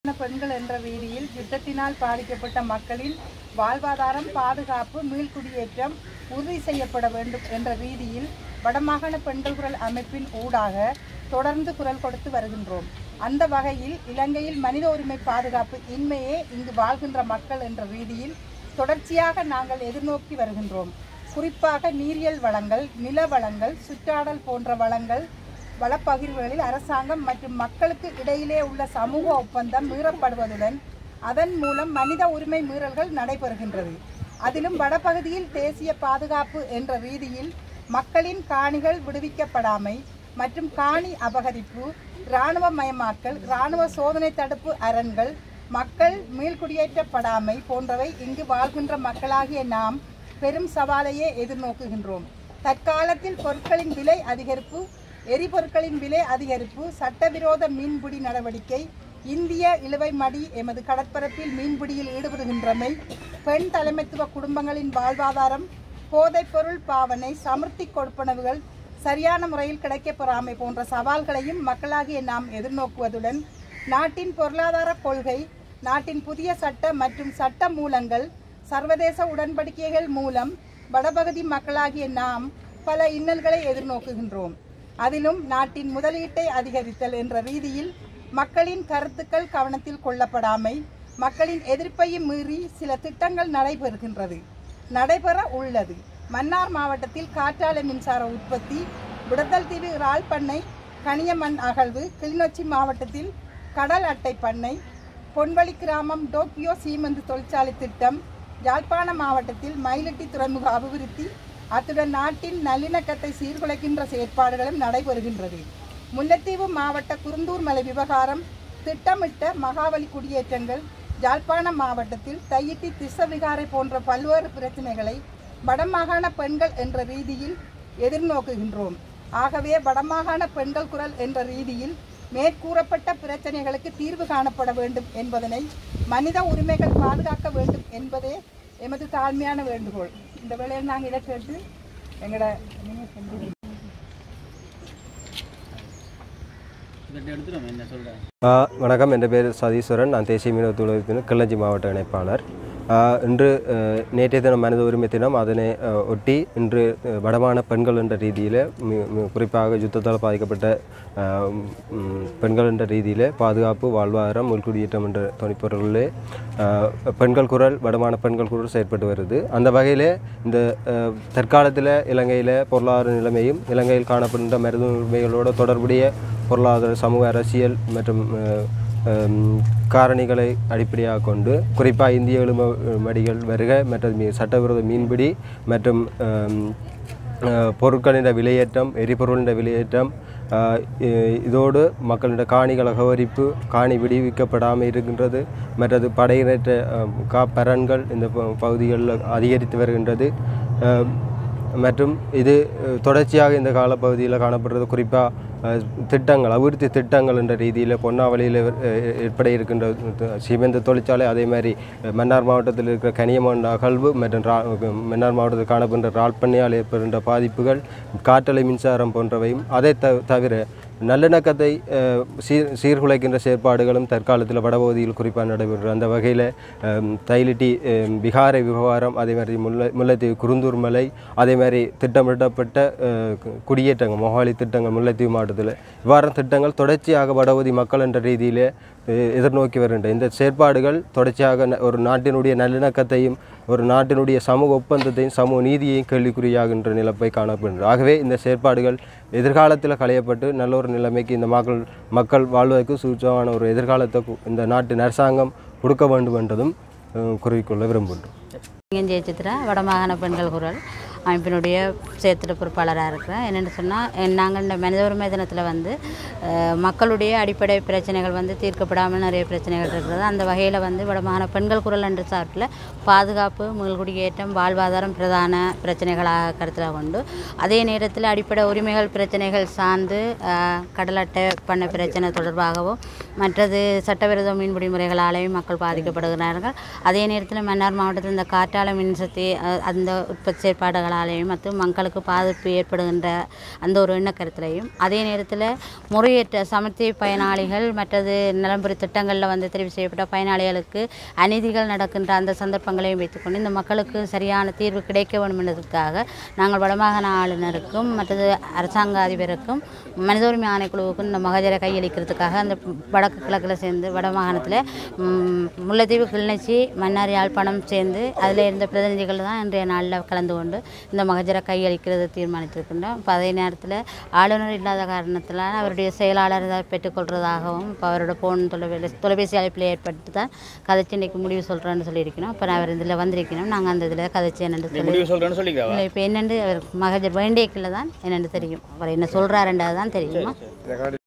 பெண்கள் என்ற ரீதியில் யுத்தத்தினால் பாதிக்கப்பட்ட மக்களின் வாழ்வாதாரம் பாதுகாப்பு மீள்குடியேற்றம் உறுதி செய்யப்பட வேண்டும் என்ற ரீதியில் வடமாகாண பெண்கள் குரல் அமைப்பின் ஊடாக தொடர்ந்து குரல் கொடுத்து வருகின்றோம் அந்த வகையில் இலங்கையில் மனித உரிமை பாதுகாப்பு இன்மையே இங்கு வாழ்கின்ற மக்கள் என்ற ரீதியில் தொடர்ச்சியாக நாங்கள் எதிர்நோக்கி வருகின்றோம் குறிப்பாக நீரியல் வளங்கள் நில வளங்கள் சுற்றாடல் போன்ற வளங்கள் வளப்பகிர்வுகளில் அரசாங்கம் மற்றும் மக்களுக்கு இடையிலே உள்ள சமூக ஒப்பந்தம் மீறப்படுவதுடன் அதன் மூலம் மனித உரிமை மீறல்கள் நடைபெறுகின்றது அதிலும் வடபகுதியில் தேசிய பாதுகாப்பு என்ற ரீதியில் மக்களின் காணிகள் விடுவிக்கப்படாமை மற்றும் காணி அபகரிப்பு இராணுவமயமாக்கல் இராணுவ சோதனை தடுப்பு அரண்கள் மக்கள் மீள்குடியேற்றப்படாமை போன்றவை இங்கு வாழ்கின்ற மக்களாகிய நாம் பெரும் சவாலையே எதிர்நோக்குகின்றோம் தற்காலத்தில் பொருட்களின் விலை அதிகரிப்பு எரிபொருட்களின் விலை அதிகரிப்பு சட்டவிரோத மீன்பிடி நடவடிக்கை இந்திய இழுவை மடி எமது கடற்பரப்பில் மீன்பிடியில் ஈடுபடுகின்றமை பெண் தலைமைத்துவ குடும்பங்களின் வாழ்வாதாரம் போதைப்பொருள் பாவனை சமர்த்தி கொடுப்பனவுகள் சரியான முறையில் கிடைக்கப்பெறாமை போன்ற சவால்களையும் மக்களாகிய நாம் எதிர்நோக்குவதுடன் நாட்டின் பொருளாதார கொள்கை நாட்டின் புதிய சட்ட மற்றும் சட்ட மூலங்கள் சர்வதேச உடன்படிக்கைகள் மூலம் வடபகுதி மக்களாகிய நாம் பல இன்னல்களை எதிர்நோக்குகின்றோம் அதிலும் நாட்டின் முதலீட்டை அதிகரித்தல் என்ற ரீதியில் மக்களின் கருத்துக்கள் கவனத்தில் கொள்ளப்படாமை மக்களின் எதிர்ப்பையும் மீறி சில திட்டங்கள் நடைபெறுகின்றது நடைபெற உள்ளது மன்னார் மாவட்டத்தில் காற்றாலை மின்சார உற்பத்தி விடத்தல் தீவு இறால் பண்ணை கனியமண் அகழ்வு கிளிநொச்சி மாவட்டத்தில் கடல் அட்டை பண்ணை பொன்வழி கிராமம் டோக்கியோ சீமெந்து தொழிற்சாலை திட்டம் யாழ்ப்பாண மாவட்டத்தில் மயிலட்டி துறைமுக அபிவிருத்தி அத்துடன் நாட்டின் நல்லிணக்கத்தை சீர்குலைக்கின்ற செயற்பாடுகளும் நடைபெறுகின்றது முல்லைத்தீவு மாவட்ட குருந்தூர் மலை விவகாரம் திட்டமிட்ட மகாவலி குடியேற்றங்கள் யாழ்ப்பாண மாவட்டத்தில் தையிட்டி திசவிகாரை போன்ற பல்வேறு பிரச்சனைகளை வடமாகாண பெண்கள் என்ற ரீதியில் எதிர்நோக்குகின்றோம் ஆகவே வடமாகாண பெண்கள் குரல் என்ற ரீதியில் மேற்கூறப்பட்ட பிரச்சனைகளுக்கு தீர்வு காணப்பட வேண்டும் என்பதனை மனித உரிமைகள் பாதுகாக்க வேண்டும் என்பதே எமது தாழ்மையான வேண்டுகோள் இந்த வேளையில் நாங்கள் இதை கேட்டு எங்களோட நீங்கள் செஞ்சு ஆ, வணக்கம் என் பேர் சதீஸ்வரன் நான் தேசிய மீனவ தொழில்நுட்பத்தின் கிள்ளஞ்சி மாவட்ட இணைப்பாளர் ஆ, இன்று அ, நேற்றைய தினம் மனித உரிமை தினம் அதனை அ, ஒட்டி இன்று அ, வடமான பெண்கள் என்ற ரீதியில் மி- மி- குறிப்பாக யுத்தத்தால் பாதிக்கப்பட்ட ஆ, ம், பெண்கள் என்ற ரீதியில் பாதுகாப்பு வாழ்வாதாரம் உள்குடியேற்றம் என்ற துணைப்பொருளிலே ஆ, பெண்கள் குரல் வடமான பெண்கள் குரல் செயற்பட்டு வருது அந்த வகையில் இந்த அ, தற்காலத்தில் இலங்கையில் பொருளாதார நிலைமையும் இலங்கையில் காணப்படுகின்ற மனித உரிமைகளோட தொடர்புடைய பொருளாதார சமூக அரசியல் மற்றும் அஹ், ஹம், காரணிகளை அடிப்படையாக கொண்டு குறிப்பாக இந்திய எழும மடிகள் வருக மற்றது மீ சட்டவிரோத மீன்பிடி மற்றும் ஹம், அஹ், பொருட்களின் விலையேற்றம் எரிபொருளின் விலையேற்றம் அஹ், இ- இதோடு மக்களின் காணிகள் அகவரிப்பு காணி விடுவிக்கப்படாமல் இருக்கின்றது மற்றது படையினற்ற அஹ், காப்பரன்கள் இந்த ப- பகுதிகளில் அதிகரித்து வருகின்றது அஹ், மற்றும் இது அஹ், தொடர்ச்சியாக இந்த காலப்பகுதியில் காணப்படுறது குறிப்பாக திட்டங்கள் அபிவிருத்தி திட்டங்கள் என்ற ரீதியில் பொன்னாவளியில் ஏற்பட இருக்கின்ற த- சிமெண்ட் தொழிற்சாலை அதே மாதிரி அஹ், மன்னார் மாவட்டத்தில் இருக்கிற கனியமண் அகழ்வு மற்றும் ரா மன்னார் மாவட்டத்தில் காணப்படுகின்ற ரால்பண்ணையால் ஏற்படுகின்ற பாதிப்புகள் காற்றலை மின்சாரம் போன்றவையும் அதை த தவிர நல்லிணக்கத்தை அஹ், சீர் சீர்குலைக்கின்ற செயற்பாடுகளும் தற்காலத்தில் வடபகுதியில் குறிப்பாக நடைபெறும் அந்த வகையில் தைலிட்டி அஹ், பிகாரை விவகாரம் அதே மாதிரி முல்லை முல்லைத்தீவு குருந்தூர் மலை அதே மாதிரி திட்டமிடப்பட்ட அஹ், கு- குடியேற்றங்கள் மொஹாலி திட்டங்கள் முல்லைத்தீவு மாவட்டத்தில் இவ்வாறு திட்டங்கள் தொடர்ச்சியாக வடபகுதி மக்கள் என்ற ரீதியிலே அஹ், எதிர்நோக்கி வருகின்ற இந்த செயற்பாடுகள் தொடர்ச்சியாக ந- ஒரு நாட்டினுடைய நல்லிணக்கத்தையும் ஒரு நாட்டினுடைய சமூக ஒப்பந்தத்தையும் சமூக நீதியையும் கேள்விக்குறியாகின்ற நிலப்பை காணப்படுகிறது ஆகவே இந்த செயற்பாடுகள் எதிர்காலத்தில் களையப்பட்டு நல்ல ஒரு நிலைமைக்கு இந்த மக்கள் மக்கள் வாழ்வதற்கு சூச்சமான ஒரு எதிர்காலத்தை கு- இந்த நாட்டின் அரசாங்கம் கொடுக்க வேண்டும் என்றதும் அஹ், கூறிக்கொள்ள விரும்புகின்றோம் ஜெய சித்ரா வடமாகாண பெண்கள் குரல் அமைப்பினுடைய செயற்திட்ட பொறுப்பாளராக இருக்கிறேன் என்னென்னு சொன்னால் நாங்கள் இந்த மனித உரிமை தினத்தில் வந்து அஹ், மக்களுடைய அடிப்படை பிரச்சனைகள் வந்து தீர்க்கப்படாமல் நிறைய பிரச்சனைகள் இருக்கிறது அந்த வகையில் வந்து வடமாகாண பெண்கள் குரல் என்ற சார்பில் பாதுகாப்பு மீள்குடியேற்றம் வாழ்வாதாரம் பிரதான பிரச்சனைகளாக கருத்தில் கொண்டு அதே நேரத்தில் அடிப்படை உரிமைகள் பிரச்சனைகள் சார்ந்து அஹ், கடல் அட்டை பண்ண பிரச்சனை தொடர்பாகவும் மற்றது சட்டவிரோத மீன்பிடி முறைகளாலேயும் மக்கள் பாதிக்கப்படுகிறார்கள் அதே நேரத்தில் மன்னார் மாவட்டத்தில் இந்த காற்றாலை மின்சக்தி அஹ், அந்த உற்பத்தி செயற்பாடுகளால் சந்தர்ப்பங்களாலேயும் மற்றும் மக்களுக்கு பாதிப்பு ஏற்படுகின்ற அந்த ஒரு எண்ணக்கருத்திலையும் அதே நேரத்தில் முறையற்ற சமர்த்தி பயனாளிகள் மற்றது நிலம்புரி திட்டங்களில் வந்து தெரிவு செய்யப்பட்ட பயனாளிகளுக்கு அநீதிகள் நடக்கின்ற அந்த சந்தர்ப்பங்களையும் வைத்துக்கொண்டு இந்த மக்களுக்கு சரியான தீர்வு கிடைக்க வேண்டும் என்பதற்காக நாங்கள் வடமாகாண ஆளுநருக்கும் மற்றது அரசாங்க அதிபருக்கும் மனித உரிமை ஆணைக்குழுவுக்கும் இந்த மகஜரை கையளிக்கிறதுக்காக அந்த வடக்கு கிழக்கில் சேர்ந்து வடமாகாணத்தில் ம், முல்லைத்தீவு கிளிநொச்சி மன்னார் யாழ்ப்பாணம் சேர்ந்து அதில் இருந்த பிரதிநிதிகள் தான் இன்றைய நாளில் கலந்து கொண்டு இந்த மகஜரை கையளிக்கிறது தீர்மானித்திருக்கின்றோம் இப்போ அதே நேரத்தில் ஆளுநர் இல்லாத காரணத்தில் அவருடைய செயலாளர் இதை பெற்றுக்கொள்வதாகவும் இப்போ அவரோட ஃபோன் தொலைபேசி தொலைபேசி அழைப்பில் ஏற்பட்டு தான் கதைச்சு இன்னைக்கு முடிவு சொல்கிறேன்னு சொல்லியிருக்கணும் இப்போ அவர் இதில் வந்திருக்கணும் நாங்கள் அந்த இதில் கதைச்சு என்னென்னு சொல்லி முடிவு சொல்கிறேன்னு சொல்லிக்கிறவா இல்லை இப்போ என்னென்று அவர் மகஜர் வேண்டியக்கில் தான் என்னென்னு தெரியும் அவர் என்ன சொல்கிறாருன்றது தான் தெரியுமா